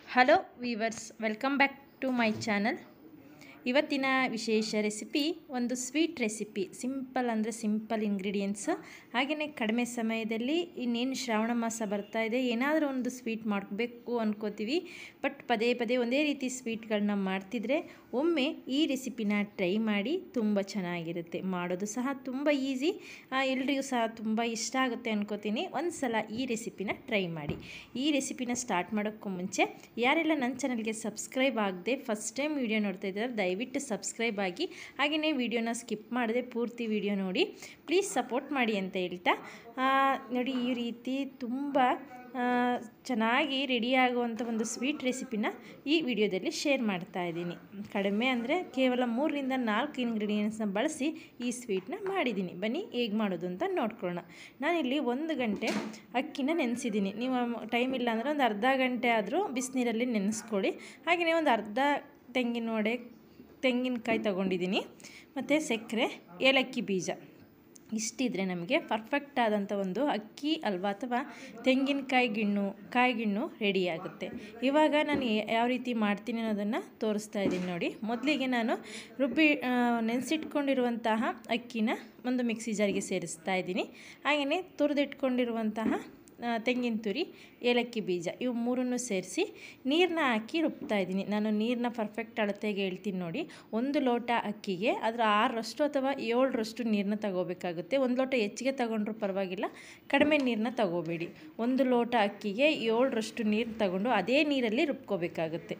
hello viewers welcome back to my channel ಇವತ್ತಿನ ವಿಶೇಷ recipe ಒಂದು ಸ್ವೀಟ್ ರೆಸಿಪಿ ಸಿಂಪಲ್ ಅಂದರೆ ಸಿಂಪಲ್ ಇಂಗ್ರೀಡಿಯೆಂಟ್ಸ್ ಹಾಗೆಯೇ ಕಡಿಮೆ ಸಮಯದಲ್ಲಿ ಇನ್ನೇನು ಶ್ರಾವಣ ಮಾಸ ಬರ್ತಾ ಇದೆ ಏನಾದರೂ ಒಂದು ಸ್ವೀಟ್ ಮಾಡಬೇಕು ಅನ್ಕೋತೀವಿ ಬಟ್ ಪದೇ ಪದೇ ಒಂದೇ ರೀತಿ ಸ್ವೀಟ್ಗಳನ್ನ ಮಾಡ್ತಿದ್ರೆ ಒಮ್ಮೆ ಈ ರೆಸಿಪಿನ ಟ್ರೈ ಮಾಡಿ ತುಂಬ ಚೆನ್ನಾಗಿರುತ್ತೆ ಮಾಡೋದು ಸಹ ತುಂಬ ಈಸಿ ಎಲ್ರಿಗೂ ಸಹ ತುಂಬ ಇಷ್ಟ ಆಗುತ್ತೆ ಅನ್ಕೋತೀನಿ ಒಂದು ಸಲ ಈ ರೆಸಿಪಿನ ಟ್ರೈ ಮಾಡಿ ಈ ರೆಸಿಪಿನ ಸ್ಟಾರ್ಟ್ ಮಾಡೋಕ್ಕೂ ಮುಂಚೆ ಯಾರೆಲ್ಲ ನನ್ನ ಚಾನಲ್ಗೆ ಸಬ್ಸ್ಕ್ರೈಬ್ ಆಗದೆ ಫಸ್ಟ್ ಟೈಮ್ ವೀಡಿಯೋ ನೋಡ್ತಾ ಇದ್ದಾರೆ ದಯವಿಟ್ಟು ಸಬ್ಸ್ಕ್ರೈಬ್ ಆಗಿ ಹಾಗೆಯೇ ವೀಡಿಯೋನ ಸ್ಕಿಪ್ ಮಾಡದೆ ಪೂರ್ತಿ ವೀಡಿಯೋ ನೋಡಿ ಪ್ಲೀಸ್ ಸಪೋರ್ಟ್ ಮಾಡಿ ಅಂತ ಹೇಳ್ತಾ ಆ, ನೋಡಿ ಈ ರೀತಿ ತುಂಬ ಆ, ಚೆನ್ನಾಗಿ ರೆಡಿ ಆಗುವಂಥ ಒಂದು ಸ್ವೀಟ್ ರೆಸಿಪಿನ ಈ ವಿಡಿಯೋದಲ್ಲಿ ಶೇರ್ ಮಾಡ್ತಾ ಇದ್ದೀನಿ ಕಡಿಮೆ ಅಂದರೆ ಕೇವಲ ಮೂರರಿಂದ ನಾಲ್ಕು ಇಂಗ್ರೀಡಿಯೆಂಟ್ಸ್ನ ಬಳಸಿ ಈ ಸ್ವೀಟ್ನ ಮಾಡಿದ್ದೀನಿ ಬನ್ನಿ ಹೇಗೆ ಮಾಡೋದು ಅಂತ ನೋಡ್ಕೊಳ್ಳೋಣ ನಾನಿಲ್ಲಿ ಒಂದು ಗಂಟೆ ಅಕ್ಕಿನ ನೆನೆಸಿದ್ದೀನಿ ನೀವು ಟೈಮ್ ಇಲ್ಲ ಅಂದರೆ ಒಂದು ಅರ್ಧ ಗಂಟೆ ಆದರೂ ಬಿಸಿನೀರಲ್ಲಿ ನೆನೆಸ್ಕೊಳ್ಳಿ ಹಾಗೆಯೇ ಒಂದು ಅರ್ಧ ತೆಂಗಿನ ವಡೆ ತೆಂಗಿನಕಾಯಿ ತೊಗೊಂಡಿದ್ದೀನಿ ಮತ್ತು ಸಕ್ಕರೆ ಏಲಕ್ಕಿ ಬೀಜ ಇಷ್ಟಿದ್ರೆ ನಮಗೆ ಪರ್ಫೆಕ್ಟ್ ಆದಂಥ ಒಂದು ಅಕ್ಕಿ ಅಲ್ವಾ ಅಥವಾ ತೆಂಗಿನಕಾಯಿ ಗಿಣ್ಣು ಕಾಯಿ ಗಿಣ್ಣು ರೆಡಿ ಆಗುತ್ತೆ ಇವಾಗ ನಾನು ಯಾ- ಯಾವ ರೀತಿ ಮಾಡ್ತೀನಿ ಅನ್ನೋದನ್ನು ತೋರಿಸ್ತಾ ಇದ್ದೀನಿ ನೋಡಿ ಮೊದಲಿಗೆ ನಾನು ರುಬ್ಬಿ ಆ, ನೆನೆಸಿಟ್ಕೊಂಡಿರುವಂತಹ ಅಕ್ಕಿನ ಒಂದು ಮಿಕ್ಸಿ ಜಾರಿಗೆ ಸೇರಿಸ್ತಾ ಇದ್ದೀನಿ ಹಾಗೆಯೇ ತುರಿದಿಟ್ಕೊಂಡಿರುವಂತಹ ಆ, ತೆಂಗಿನ ತುರಿ ಏಲಕ್ಕಿ ಬೀಜ ಇವು ಮೂರನ್ನು ಸೇರಿಸಿ ನೀರನ್ನ ಹಾಕಿ ರುಬ್ತಾ ಇದ್ದೀನಿ ನಾನು ನೀರನ್ನ ಪರ್ಫೆಕ್ಟ್ ಅಳತೆಗೆ ಹೇಳ್ತೀನಿ ನೋಡಿ ಒಂದು ಲೋಟ ಅಕ್ಕಿಗೆ ಅದರ ಆರರಷ್ಟು ಅಥವಾ ಏಳರಷ್ಟು ನೀರನ್ನ ತಗೋಬೇಕಾಗುತ್ತೆ ಒಂದು ಲೋಟ ಹೆಚ್ಚಿಗೆ ತಗೊಂಡ್ರೂ ಪರವಾಗಿಲ್ಲ ಕಡಿಮೆ ನೀರನ್ನ ತಗೋಬೇಡಿ ಒಂದು ಲೋಟ ಅಕ್ಕಿಗೆ ಏಳರಷ್ಟು ನೀರು ತಗೊಂಡು ಅದೇ ನೀರಲ್ಲಿ ರುಬ್ಕೋಬೇಕಾಗುತ್ತೆ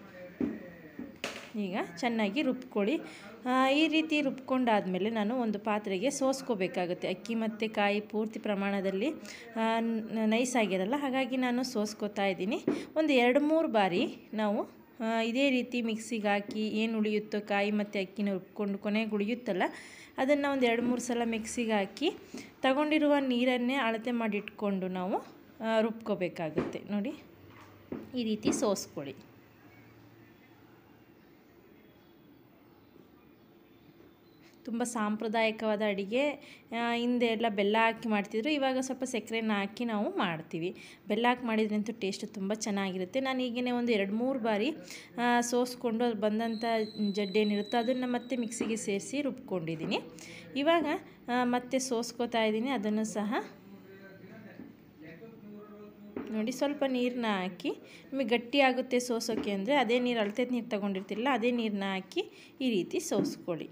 ಈಗ ಚೆನ್ನಾಗಿ ರುಬ್ಕೊಳ್ಳಿ ಆ, ಈ ರೀತಿ ರುಬ್ಕೊಂಡಾದಮೇಲೆ ನಾನು ಒಂದು ಪಾತ್ರೆಗೆ ಸೋಸ್ಕೋಬೇಕಾಗುತ್ತೆ ಅಕ್ಕಿ ಮತ್ತು ಕಾಯಿ ಪೂರ್ತಿ ಪ್ರಮಾಣದಲ್ಲಿ ಆ, ನ- ನೈಸ್ ಆಗಿರಲ್ಲ ಹಾಗಾಗಿ ನಾನು ಸೋಸ್ಕೋತಾ ಇದ್ದೀನಿ ಒಂದು ಎರಡು ಮೂರು ಬಾರಿ ನಾವು ಆ, ಇದೇ ರೀತಿ ಮಿಕ್ಸಿಗೆ ಹಾಕಿ ಏನು ಉಳಿಯುತ್ತೋ ಕಾಯಿ ಮತ್ತು ಅಕ್ಕಿನ ರುಬ್ಕೊಂಡು ಕೊನೆಗೆ ಉಳಿಯುತ್ತಲ್ಲ ಅದನ್ನು ಒಂದು ಎರಡು ಮೂರು ಸಲ ಮಿಕ್ಸಿಗೆ ಹಾಕಿ ತಗೊಂಡಿರುವ ನೀರನ್ನೇ ಅಳತೆ ಮಾಡಿಟ್ಕೊಂಡು ನಾವು ಆ, ರುಬ್ಕೋಬೇಕಾಗುತ್ತೆ ನೋಡಿ ಈ ರೀತಿ ಸೋಸ್ಕೊಳ್ಳಿ ತುಂಬ ಸಾಂಪ್ರದಾಯಿಕವಾದ ಅಡುಗೆ ಆ, ಹಿಂದೆ ಎಲ್ಲ ಬೆಲ್ಲ ಹಾಕಿ ಮಾಡ್ತಿದ್ರು ಇವಾಗ ಸ್ವಲ್ಪ ಸಕ್ಕರೆನ ಹಾಕಿ ನಾವು ಮಾಡ್ತೀವಿ ಬೆಲ್ಲ ಹಾಕಿ ಮಾಡಿದ್ರಂತೂ ಟೇಸ್ಟ್ ತುಂಬ ಚೆನ್ನಾಗಿರುತ್ತೆ ನಾನು ಈಗೇ ಒಂದು ಎರಡು ಮೂರು ಬಾರಿ ಆ, ಸೋಸ್ಕೊಂಡು ಅದು ಬಂದಂಥ ಜಡ್ಡೇನಿರುತ್ತೋ ಅದನ್ನು ಮತ್ತೆ ಮಿಕ್ಸಿಗೆ ಸೇರಿಸಿ ರುಬ್ಕೊಂಡಿದ್ದೀನಿ ಇವಾಗ ಆ, ಮತ್ತೆ ಸೋಸ್ಕೋತಾ ಇದ್ದೀನಿ ಅದನ್ನು ಸಹ ನೋಡಿ ಸ್ವಲ್ಪ ನೀರನ್ನ ಹಾಕಿ ನಿಮಗೆ ಗಟ್ಟಿ ಆಗುತ್ತೆ ಸೋಸೋಕ್ಕೆ ಅಂದರೆ ಅದೇ ನೀರು ಅಳತೆ ನೀರು ತಗೊಂಡಿರ್ತಿರಲ್ಲ ಅದೇ ನೀರನ್ನ ಹಾಕಿ ಈ ರೀತಿ ಸೋಸ್ಕೊಳ್ಳಿ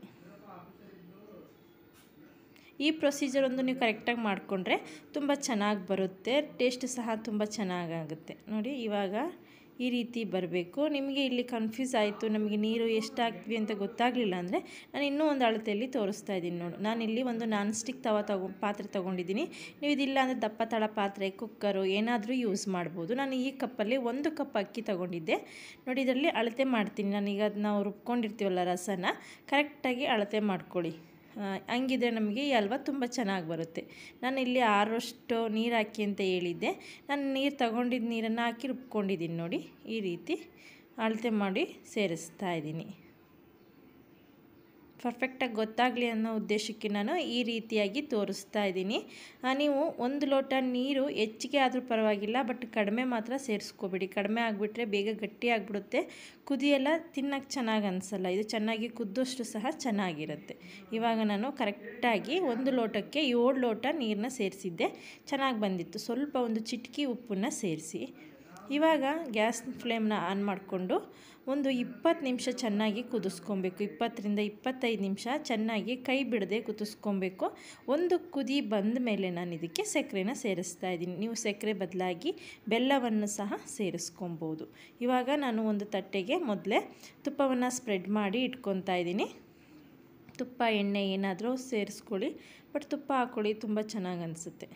ಈ ಪ್ರೊಸೀಜರ್ ಒಂದು ನೀವು ಕರೆಕ್ಟಾಗಿ ಮಾಡಿಕೊಂಡ್ರೆ ತುಂಬ ಚೆನ್ನಾಗಿ ಬರುತ್ತೆ ಟೇಸ್ಟ್ ಸಹ ತುಂಬ ಚೆನ್ನಾಗಾಗುತ್ತೆ ನೋಡಿ ಇವಾಗ ಈ ರೀತಿ ಬರಬೇಕು ನಿಮಗೆ ಇಲ್ಲಿ ಕನ್ಫ್ಯೂಸ್ ಆಯಿತು ನಮಗೆ ನೀರು ಎಷ್ಟು ಹಾಕ್ತೀವಿ ಅಂತ ಗೊತ್ತಾಗಲಿಲ್ಲ ಅಂದರೆ ನಾನು ಇನ್ನೂ ಒಂದು ಅಳತೆಯಲ್ಲಿ ತೋರಿಸ್ತಾ ಇದ್ದೀನಿ ನೋಡು ನಾನಿಲ್ಲಿ ಒಂದು ನಾನ್ ಸ್ಟಿಕ್ ತವ ತಗೊ ಪಾತ್ರೆ ತೊಗೊಂಡಿದ್ದೀನಿ ನೀವು ಇದಿಲ್ಲ ಅಂದರೆ ದಪ್ಪ ತಳ ಪಾತ್ರೆ ಕುಕ್ಕರು ಏನಾದರೂ ಯೂಸ್ ಮಾಡ್ಬೋದು ನಾನು ಈ ಕಪ್ಪಲ್ಲಿ ಒಂದು ಕಪ್ ಅಕ್ಕಿ ತೊಗೊಂಡಿದ್ದೆ ನೋಡಿ ಇದರಲ್ಲಿ ಅಳತೆ ಮಾಡ್ತೀನಿ ನಾನೀಗ ಅದು ನಾವು ರುಬ್ಕೊಂಡಿರ್ತೀವಲ್ಲ ರಸನ ಕರೆಕ್ಟಾಗಿ ಅಳತೆ ಮಾಡ್ಕೊಳ್ಳಿ ಆ, ಹಂಗಿದ್ರೆ ನಮಗೆ ಈ ಹಲ್ವ ತುಂಬ ಚೆನ್ನಾಗಿ ಬರುತ್ತೆ ನಾನು ಇಲ್ಲಿ ಆರಷ್ಟು ನೀರು ಹಾಕಿ ಅಂತ ಹೇಳಿದ್ದೆ ನಾನು ನೀರು ತಗೊಂಡಿದ್ದ ನೀರನ್ನು ಹಾಕಿ ರುಬ್ಕೊಂಡಿದ್ದೀನಿ ನೋಡಿ ಈ ರೀತಿ ಅಳತೆ ಮಾಡಿ ಸೇರಿಸ್ತಾ ಇದ್ದೀನಿ ಪರ್ಫೆಕ್ಟಾಗಿ ಗೊತ್ತಾಗಲಿ ಅನ್ನೋ ಉದ್ದೇಶಕ್ಕೆ ನಾನು ಈ ರೀತಿಯಾಗಿ ತೋರಿಸ್ತಾ ಇದ್ದೀನಿ ಆ, ನೀವು ಒಂದು ಲೋಟ ನೀರು ಹೆಚ್ಚಿಗೆ ಆದರೂ ಪರವಾಗಿಲ್ಲ ಬಟ್ ಕಡಿಮೆ ಮಾತ್ರ ಸೇರಿಸ್ಕೋಬೇಡಿ ಕಡಿಮೆ ಆಗಿಬಿಟ್ರೆ ಬೇಗ ಗಟ್ಟಿ ಆಗಿಬಿಡುತ್ತೆ ಕುದಿಯೆಲ್ಲ ತಿನ್ನೋಕ್ಕೆ ಚೆನ್ನಾಗಿ ಅನಿಸಲ್ಲ ಇದು ಚೆನ್ನಾಗಿ ಕುದ್ದಷ್ಟು ಸಹ ಚೆನ್ನಾಗಿರುತ್ತೆ ಇವಾಗ ನಾನು ಕರೆಕ್ಟಾಗಿ ಒಂದು ಲೋಟಕ್ಕೆ ಏಳು ಲೋಟ ನೀರನ್ನ ಸೇರಿಸಿದ್ದೆ ಚೆನ್ನಾಗಿ ಬಂದಿತ್ತು ಸ್ವಲ್ಪ ಒಂದು ಚಿಟಕಿ ಉಪ್ಪನ್ನು ಸೇರಿಸಿ ಇವಾಗ ಗ್ಯಾಸ್ ಫ್ಲೇಮ್ನ ಆನ್ ಮಾಡಿಕೊಂಡು ಒಂದು ಇಪ್ಪತ್ತು ನಿಮಿಷ ಚೆನ್ನಾಗಿ ಕುದಿಸ್ಕೊಬೇಕು ಇಪ್ಪತ್ತರಿಂದ ಇಪ್ಪತ್ತೈದು ನಿಮಿಷ ಚೆನ್ನಾಗಿ ಕೈ ಬಿಡದೆ ಕುದಿಸ್ಕೊಬೇಕು ಒಂದು ಕುದಿ ಬಂದ ಮೇಲೆ ನಾನು ಇದಕ್ಕೆ ಸಕ್ಕರೆನ ಸೇರಿಸ್ತಾ ಇದ್ದೀನಿ ನೀವು ಸಕ್ಕರೆ ಬದಲಾಗಿ ಬೆಲ್ಲವನ್ನು ಸಹ ಸೇರಿಸ್ಕೊಬೋದು ಇವಾಗ ನಾನು ಒಂದು ತಟ್ಟೆಗೆ ಮೊದಲೇ ತುಪ್ಪವನ್ನು ಸ್ಪ್ರೆಡ್ ಮಾಡಿ ಇಟ್ಕೊತಾ ಇದ್ದೀನಿ ತುಪ್ಪ ಎಣ್ಣೆ ಏನಾದರೂ ಸೇರಿಸ್ಕೊಳ್ಳಿ ಬಟ್ ತುಪ್ಪ ಹಾಕ್ಕೊಳ್ಳಿ ತುಂಬ ಚೆನ್ನಾಗಿ ಅನಿಸುತ್ತೆ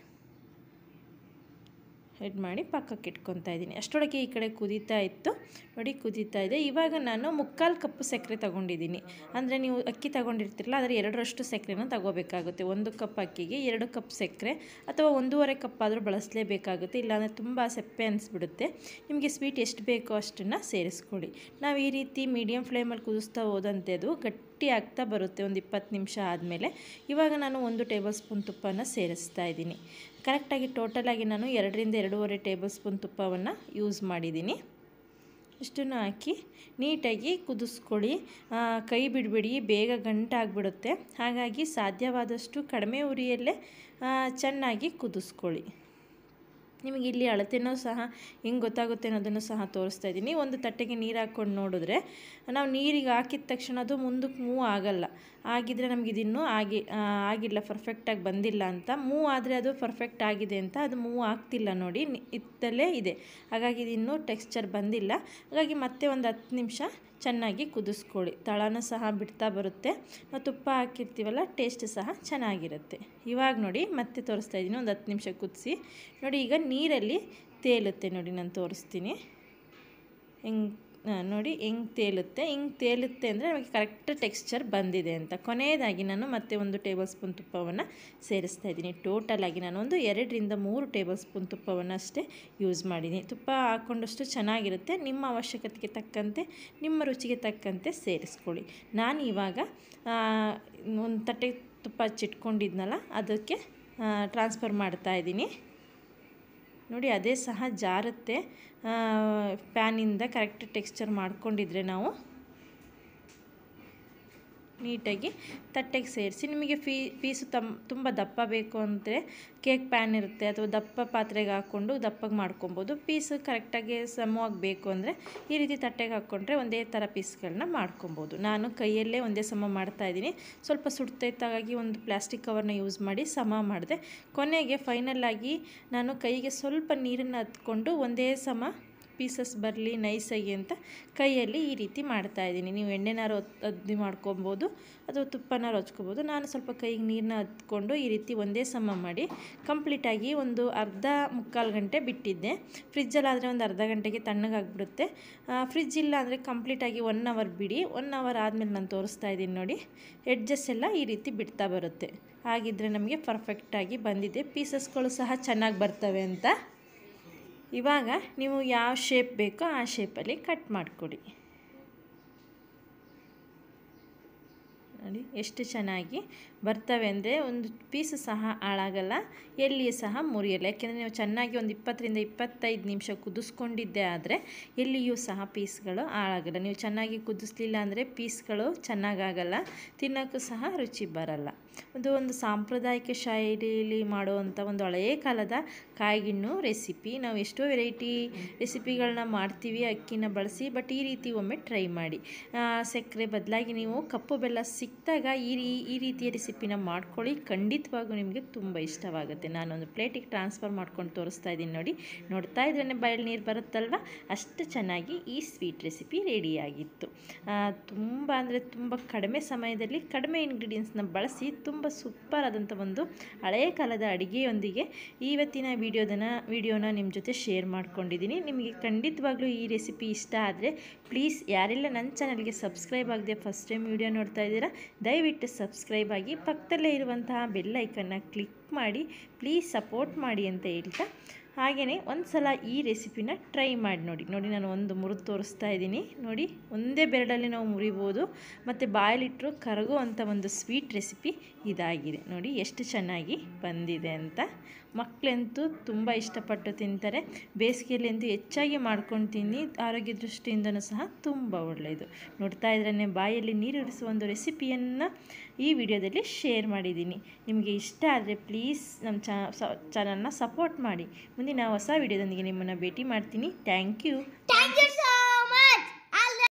ಹೆಡ್ ಮಾಡಿ ಪಕ್ಕಕ್ಕೆ ಇಟ್ಕೊತಾ ಇದ್ದೀನಿ ಅಷ್ಟರೊಳಗೆ ಈ ಕಡೆ ಕುದೀತಾ ಇತ್ತು ನೋಡಿ ಕುದೀತಾ ಇದೆ ಇವಾಗ ನಾನು ಮುಕ್ಕಾಲು ಕಪ್ಪು ಸಕ್ಕರೆ ತೊಗೊಂಡಿದ್ದೀನಿ ಅಂದರೆ ನೀವು ಅಕ್ಕಿ ತೊಗೊಂಡಿರ್ತಿರಲ್ಲ ಅದರ ಎರಡರಷ್ಟು ಸಕ್ಕರೆನ ತಗೋಬೇಕಾಗುತ್ತೆ ಒಂದು ಕಪ್ ಅಕ್ಕಿಗೆ ಎರಡು ಕಪ್ ಸಕ್ಕರೆ ಅಥವಾ ಒಂದೂವರೆ ಕಪ್ ಆದರೂ ಬಳಸಲೇಬೇಕಾಗುತ್ತೆ ಇಲ್ಲಾಂದರೆ ತುಂಬ ಸೆಪ್ಪೆ ಅನಿಸ್ಬಿಡುತ್ತೆ ನಿಮಗೆ ಸ್ವೀಟ್ ಎಷ್ಟು ಬೇಕೋ ಅಷ್ಟನ್ನು ಸೇರಿಸ್ಕೊಳ್ಳಿ ನಾವು ಈ ರೀತಿ ಮೀಡಿಯಮ್ ಫ್ಲೇಮಲ್ಲಿ ಕುದಿಸ್ತಾ ಹೋದಂತೆ ಅದು ಗಟ್ಟಿ ಗಟ್ಟಿ ಆಗ್ತಾ ಬರುತ್ತೆ ಒಂದು ಇಪ್ಪತ್ತು ನಿಮಿಷ ಆದಮೇಲೆ ಇವಾಗ ನಾನು ಒಂದು ಟೇಬಲ್ ಸ್ಪೂನ್ ತುಪ್ಪನ ಸೇರಿಸ್ತಾ ಇದ್ದೀನಿ ಕರೆಕ್ಟಾಗಿ ಟೋಟಲಾಗಿ ನಾನು ಎರಡರಿಂದ ಎರಡೂವರೆ ಟೇಬಲ್ ಸ್ಪೂನ್ ತುಪ್ಪವನ್ನು ಯೂಸ್ ಮಾಡಿದ್ದೀನಿ ಇಷ್ಟನ್ನು ಹಾಕಿ ನೀಟಾಗಿ ಕುದಿಸ್ಕೊಳ್ಳಿ ಆ, ಕೈ ಬಿಡಬೇಡಿ ಬೇಗ ಗಂಟಾಗ್ಬಿಡುತ್ತೆ ಹಾಗಾಗಿ ಸಾಧ್ಯವಾದಷ್ಟು ಕಡಿಮೆ ಉರಿಯಲ್ಲೇ ಆ, ಚೆನ್ನಾಗಿ ಕುದಿಸ್ಕೊಳ್ಳಿ ನಿಮಗೆ ಇಲ್ಲಿ ಅಳತೆನೂ ಸಹ ಹೆಂಗೆ ಗೊತ್ತಾಗುತ್ತೆ ಅನ್ನೋದನ್ನು ಸಹ ತೋರಿಸ್ತಾ ಇದ್ದೀನಿ ಒಂದು ತಟ್ಟೆಗೆ ನೀರು ಹಾಕ್ಕೊಂಡು ನೋಡಿದ್ರೆ ನಾವು ನೀರಿಗೆ ಹಾಕಿದ ತಕ್ಷಣ ಅದು ಮುಂದಕ್ಕೆ ಮೂವ್ ಆಗಲ್ಲ ಆಗಿದ್ರೆ ನಮ್ಗೆ ಇದಿನ್ನೂ ಆಗಿ ಆ, ಆಗಿಲ್ಲ ಪರ್ಫೆಕ್ಟಾಗಿ ಬಂದಿಲ್ಲ ಅಂತ ಮೂವ್ ಆದರೆ ಅದು ಪರ್ಫೆಕ್ಟ್ ಆಗಿದೆ ಅಂತ ಅದು ಮೂವ್ ಆಗ್ತಿಲ್ಲ ನೋಡಿ ನಿ- ಇತ್ತಲ್ಲೇ ಇದೆ ಹಾಗಾಗಿ ಇದಿನ್ನೂ ಟೆಕ್ಸ್ಚರ್ ಬಂದಿಲ್ಲ ಹಾಗಾಗಿ ಮತ್ತೆ ಒಂದು ಹತ್ತು ನಿಮಿಷ ಚೆನ್ನಾಗಿ ಕುದಿಸ್ಕೊಳ್ಳಿ ತಳನೂ ಸಹ ಬಿಡ್ತಾ ಬರುತ್ತೆ ನಾವು ತುಪ್ಪ ಹಾಕಿರ್ತೀವಲ್ಲ ಟೇಸ್ಟ್ ಸಹ ಚೆನ್ನಾಗಿರುತ್ತೆ ಇವಾಗ ನೋಡಿ ಮತ್ತೆ ತೋರಿಸ್ತಾ ಇದ್ದೀನಿ ಒಂದು ಹತ್ತು ನಿಮಿಷ ಕುದಿಸಿ ನೋಡಿ ಈಗ ನೀರಲ್ಲಿ ತೇಲುತ್ತೆ ನೋಡಿ ನಾನು ತೋರಿಸ್ತೀನಿ ಹೆಂಗೆ ನೋಡಿ ಹೆಂಗೆ ತೇಲುತ್ತೆ ಹಿಂಗೆ ತೇಲುತ್ತೆ ಅಂದರೆ ನಮಗೆ ಕರೆಕ್ಟ್ ಟೆಕ್ಸ್ಚರ್ ಬಂದಿದೆ ಅಂತ ಕೊನೆಯದಾಗಿ ನಾನು ಮತ್ತೆ ಒಂದು ಟೇಬಲ್ ಸ್ಪೂನ್ ತುಪ್ಪವನ್ನು ಸೇರಿಸ್ತಾ ಇದ್ದೀನಿ ಟೋಟಲಾಗಿ ನಾನು ಒಂದು ಎರಡರಿಂದ ಮೂರು ಟೇಬಲ್ ಸ್ಪೂನ್ ತುಪ್ಪವನ್ನು ಅಷ್ಟೇ ಯೂಸ್ ಮಾಡಿದ್ದೀನಿ ತುಪ್ಪ ಹಾಕ್ಕೊಂಡಷ್ಟು ಚೆನ್ನಾಗಿರುತ್ತೆ ನಿಮ್ಮ ಅವಶ್ಯಕತೆಗೆ ತಕ್ಕಂತೆ ನಿಮ್ಮ ರುಚಿಗೆ ತಕ್ಕಂತೆ ಸೇರಿಸ್ಕೊಳ್ಳಿ ನಾನು ಇವಾಗ ಒಂದು ತಟ್ಟೆ ತುಪ್ಪ ಹಚ್ಚಿಟ್ಕೊಂಡಿದ್ನಲ್ಲ ಅದಕ್ಕೆ ಟ್ರಾನ್ಸ್ಫರ್ ಮಾಡ್ತಾ ಇದ್ದೀನಿ ನೋಡಿ ಅದೇ ಸಹ ಜಾರುತ್ತೆ ಪ್ಯಾನಿಂದ ಕರೆಕ್ಟ್ ಟೆಕ್ಸ್ಚರ್ ಮಾಡ್ಕೊಂಡಿದ್ರೆ ನಾವು ನೀಟಾಗಿ ತಟ್ಟೆಗೆ ಸೇರಿಸಿ ನಿಮಗೆ ಫೀ ಪೀಸು ತಮ್ ತುಂಬ ದಪ್ಪ ಬೇಕು ಅಂದರೆ ಕೇಕ್ ಪ್ಯಾನ್ ಇರುತ್ತೆ ಅಥವಾ ದಪ್ಪ ಪಾತ್ರೆಗೆ ಹಾಕ್ಕೊಂಡು ದಪ್ಪಗೆ ಮಾಡ್ಕೊಬೋದು ಪೀಸು ಕರೆಕ್ಟಾಗಿ ಸಮವಾಗಿ ಬೇಕು ಅಂದರೆ ಈ ರೀತಿ ತಟ್ಟೆಗೆ ಹಾಕ್ಕೊಂಡ್ರೆ ಒಂದೇ ಥರ ಪೀಸ್ಗಳನ್ನ ಮಾಡ್ಕೊಬೋದು ನಾನು ಕೈಯಲ್ಲೇ ಒಂದೇ ಸಮ ಮಾಡ್ತಾಯಿದ್ದೀನಿ ಸ್ವಲ್ಪ ಸುಡ್ತೈತಾಗಿ ಒಂದು ಪ್ಲಾಸ್ಟಿಕ್ ಕವರ್ನ ಯೂಸ್ ಮಾಡಿ ಸಮ ಮಾಡಿದೆ ಕೊನೆಗೆ ಫೈನಲ್ಲಾಗಿ ನಾನು ಕೈಗೆ ಸ್ವಲ್ಪ ನೀರನ್ನು ಹತ್ಕೊಂಡು ಒಂದೇ ಸಮ ಪೀಸಸ್ ಬರಲಿ ನೈಸಾಗಿ ಅಂತ ಕೈಯಲ್ಲಿ ಈ ರೀತಿ ಮಾಡ್ತಾಯಿದ್ದೀನಿ ನೀವು ಎಣ್ಣೆನಾರು ಅದ್ದಿ ಮಾಡ್ಕೊಬೋದು ಅಥವಾ ತುಪ್ಪನಾರು ಹಚ್ಕೊಬೋದು ನಾನು ಸ್ವಲ್ಪ ಕೈಗೆ ನೀರನ್ನ ಹತ್ಕೊಂಡು ಈ ರೀತಿ ಒಂದೇ ಸಮ ಮಾಡಿ ಕಂಪ್ಲೀಟಾಗಿ ಒಂದು ಅರ್ಧ ಮುಕ್ಕಾಲು ಗಂಟೆ ಬಿಟ್ಟಿದ್ದೆ ಫ್ರಿಜ್ಜಲ್ಲಾದರೆ ಒಂದು ಅರ್ಧ ಗಂಟೆಗೆ ತಣ್ಣಗಾಗ್ಬಿಡುತ್ತೆ ಫ್ರಿಜ್ ಇಲ್ಲ ಅಂದರೆ ಕಂಪ್ಲೀಟಾಗಿ ಒನ್ ಅವರ್ ಬಿಡಿ ಒನ್ ಅವರ್ ಆದಮೇಲೆ ನಾನು ತೋರಿಸ್ತಾ ಇದ್ದೀನಿ ನೋಡಿ ಎಡ್ಜಸ್ ಎಲ್ಲ ಈ ರೀತಿ ಬಿಡ್ತಾ ಬರುತ್ತೆ ಹಾಗಿದ್ರೆ ನಮಗೆ ಪರ್ಫೆಕ್ಟಾಗಿ ಬಂದಿದೆ ಪೀಸಸ್ಗಳು ಸಹ ಚೆನ್ನಾಗಿ ಬರ್ತವೆ ಅಂತ ಇವಾಗ ನೀವು ಯಾವ ಶೇಪ್ ಬೇಕೋ ಆ ಶೇಪಲ್ಲಿ ಕಟ್ ಮಾಡಿಕೊಡಿ ನೋಡಿ ಎಷ್ಟು ಚೆನ್ನಾಗಿ ಬರ್ತವೆ ಅಂದರೆ ಒಂದು ಪೀಸು ಸಹ ಹಾಳಾಗಲ್ಲ ಎಲ್ಲಿಯೂ ಸಹ ಮುರಿಯಲ್ಲ ಯಾಕೆಂದರೆ ನೀವು ಚೆನ್ನಾಗಿ ಒಂದು ಇಪ್ಪತ್ತರಿಂದ ಇಪ್ಪತ್ತೈದು ನಿಮಿಷ ಕುದಿಸ್ಕೊಂಡಿದ್ದೆ ಆದರೆ ಎಲ್ಲಿಯೂ ಸಹ ಪೀಸ್ಗಳು ಹಾಳಾಗಲ್ಲ ನೀವು ಚೆನ್ನಾಗಿ ಕುದಿಸ್ಲಿಲ್ಲ ಅಂದರೆ ಪೀಸ್ಗಳು ಚೆನ್ನಾಗಾಗಲ್ಲ ತಿನ್ನೋಕ್ಕೂ ಸಹ ರುಚಿ ಬರಲ್ಲ ಒಂದು ಒಂದು ಸಾಂಪ್ರದಾಯಿಕ ಶೈಲಿಯಲ್ಲಿ ಮಾಡುವಂಥ ಒಂದು ಹಳೆಯ ಕಾಲದ ಕಾಯಿಗಿಣ್ಣು ರೆಸಿಪಿ ನಾವು ಎಷ್ಟೋ ವೆರೈಟಿ ರೆಸಿಪಿಗಳನ್ನ ಮಾಡ್ತೀವಿ ಅಕ್ಕಿನ ಬಳಸಿ ಬಟ್ ಈ ರೀತಿ ಒಮ್ಮೆ ಟ್ರೈ ಮಾಡಿ ಸಕ್ಕರೆ ಬದಲಾಗಿ ನೀವು ಕಪ್ಪು ಬೆಲ್ಲ ಸಿಕ್ಕಿದಾಗ ಈ ರೀ ಈ ರೀತಿಯ ರೆಸಿಪಿನ ಮಾಡ್ಕೊಳ್ಳಿ ಖಂಡಿತವಾಗೂ ನಿಮಗೆ ತುಂಬ ಇಷ್ಟವಾಗುತ್ತೆ ನಾನೊಂದು ಪ್ಲೇಟಿಗೆ ಟ್ರಾನ್ಸ್ಫರ್ ಮಾಡ್ಕೊಂಡು ತೋರಿಸ್ತಾ ಇದ್ದೀನಿ ನೋಡಿ ನೋಡ್ತಾ ಇದ್ರೇ ಬಾಯಲ್ಲಿ ನೀರು ಬರುತ್ತಲ್ವ ಅಷ್ಟು ಚೆನ್ನಾಗಿ ಈ ಸ್ವೀಟ್ ರೆಸಿಪಿ ರೆಡಿಯಾಗಿತ್ತು ತುಂಬ ಅಂದರೆ ತುಂಬ ಕಡಿಮೆ ಸಮಯದಲ್ಲಿ ಕಡಿಮೆ ಇಂಗ್ರೀಡಿಯೆಂಟ್ಸ್ನ ಬಳಸಿ ತುಂಬ ಸೂಪರ್ ಆದಂಥ ಒಂದು ಹಳೆಯ ಕಾಲದ ಅಡುಗೆಯೊಂದಿಗೆ ಇವತ್ತಿನ ವಿಡಿಯೋದನ ವಿಡಿಯೋನ ನಿಮ್ಮ ಜೊತೆ ಶೇರ್ ಮಾಡ್ಕೊಂಡಿದ್ದೀನಿ ನಿಮಗೆ ಖಂಡಿತವಾಗ್ಲೂ ಈ ರೆಸಿಪಿ ಇಷ್ಟ ಆದರೆ ಪ್ಲೀಸ್ ಯಾರೆಲ್ಲ ನನ್ನ ಚಾನಲ್ಗೆ ಸಬ್ಸ್ಕ್ರೈಬ್ ಆಗದೆ ಫಸ್ಟ್ ಟೈಮ್ ವಿಡಿಯೋ ನೋಡ್ತಾ ಇದ್ದೀರಾ ದಯವಿಟ್ಟು ಸಬ್ಸ್ಕ್ರೈಬ್ ಆಗಿ ಪಕ್ಕದಲ್ಲೇ ಇರುವಂತಹ ಬೆಲ್ ಐಕನ್ನ ಕ್ಲಿಕ್ ಮಾಡಿ ಪ್ಲೀಸ್ ಸಪೋರ್ಟ್ ಮಾಡಿ ಅಂತ ಹೇಳ್ತಾ ಹಾಗೆಯೇ ಒಂದು ಸಲ ಈ ರೆಸಿಪಿನ ಟ್ರೈ ಮಾಡಿ ನೋಡಿ ನೋಡಿ ನಾನು ಒಂದು ಮುರಿದು ತೋರಿಸ್ತಾ ಇದ್ದೀನಿ ನೋಡಿ ಒಂದೇ ಬೆರಳಲ್ಲಿ ನಾವು ಮುರಿಬೋದು ಮತ್ತು ಬಾಯಲ್ಲಿಟ್ಟರು ಕರಗುವಂಥ ಒಂದು ಸ್ವೀಟ್ ರೆಸಿಪಿ ಇದಾಗಿದೆ ನೋಡಿ ಎಷ್ಟು ಚೆನ್ನಾಗಿ ಬಂದಿದೆ ಅಂತ ಮಕ್ಕಳಂತೂ ತುಂಬ ಇಷ್ಟಪಟ್ಟು ತಿಂತಾರೆ ಬೇಸಿಗೆಯಲ್ಲಂತೂ ಹೆಚ್ಚಾಗಿ ಮಾಡ್ಕೊಂಡು ತಿನ್ನಿ ಆರೋಗ್ಯ ದೃಷ್ಟಿಯಿಂದನೂ ಸಹ ತುಂಬ ಒಳ್ಳೆಯದು ನೋಡ್ತಾ ಇದ್ರೇ ಬಾಯಲ್ಲಿ ನೀರಿಡಿಸುವ ಒಂದು ರೆಸಿಪಿಯನ್ನು ಈ ವಿಡಿಯೋದಲ್ಲಿ ಶೇರ್ ಮಾಡಿದ್ದೀನಿ ನಿಮಗೆ ಇಷ್ಟ ಆದರೆ ಪ್ಲೀಸ್ ನಮ್ಮ ಚಾನಲ್ನ ಸಪೋರ್ಟ್ ಮಾಡಿ ಮುಂದಿನ ಹೊಸ ವಿಡಿಯೋದೊಂದಿಗೆ ನಿಮ್ಮನ್ನು ಭೇಟಿ ಮಾಡ್ತೀನಿ ಥ್ಯಾಂಕ್ ಯು Thank you